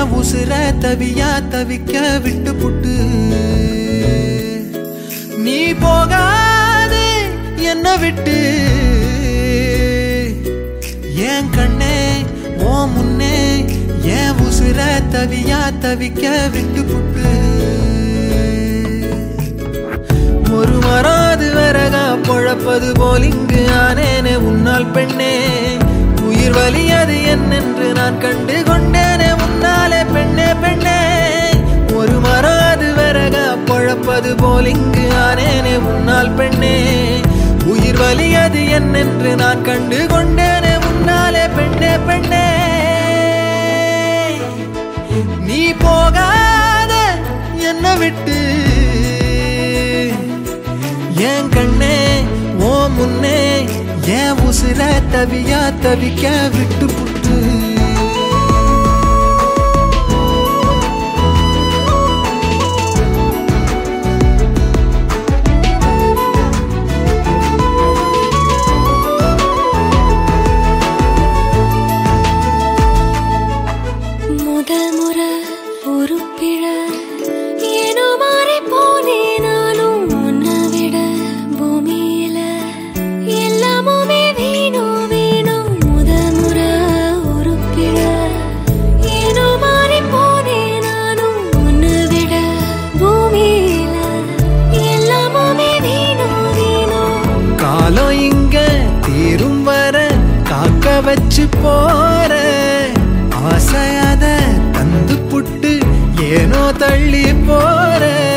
என் உசுர தவியா தவிக்க விட்டு புட்டு நீ போகாதே என்ன விட்டு என் கண்ணே ஓ முன்னே என் உசுர தவியா தவிக்க விட்டு புட்டு ஒரு மராது வரகா பொழப்பது போல் இங்கு ஆனேனே உன்னால் பெண்ணே உயிர் வலியது என்னென்று நான் கண்டு கொண்டேனே முன்னாலே பெண்ணே பெண்ணே ஒரு மராது வரகா பொழப்பது போல் இங்கு ஆனேனே உன்னால் பெண்ணே உயிர் வலியது என்னென்று நான் கண்டு கொண்டேனே முன்னாலே பெண்ணே பெண்ணே நீ போகாத என்ன விட்டு என் கண்ணே ஓ முன்னே என் உசுர தவியா தவிக்க விட்டு புட்டு முதல் முறை ஒரு பிழ ஏனோ மாறி போனே நானும் உன்னை விட பூமியில எல்லாமுமே வேணும் வேணும் முதல் முறை ஒரு பிழ ஏனோ மாறி போனே நானும் உன்னை விட பூமியில எல்லாமுமே வேணும் வேணும் காலம் இங்க தீரும் வர காக்க வச்சு போற ஆசையாத தந்து புட்டு ஏனோ தள்ளி போற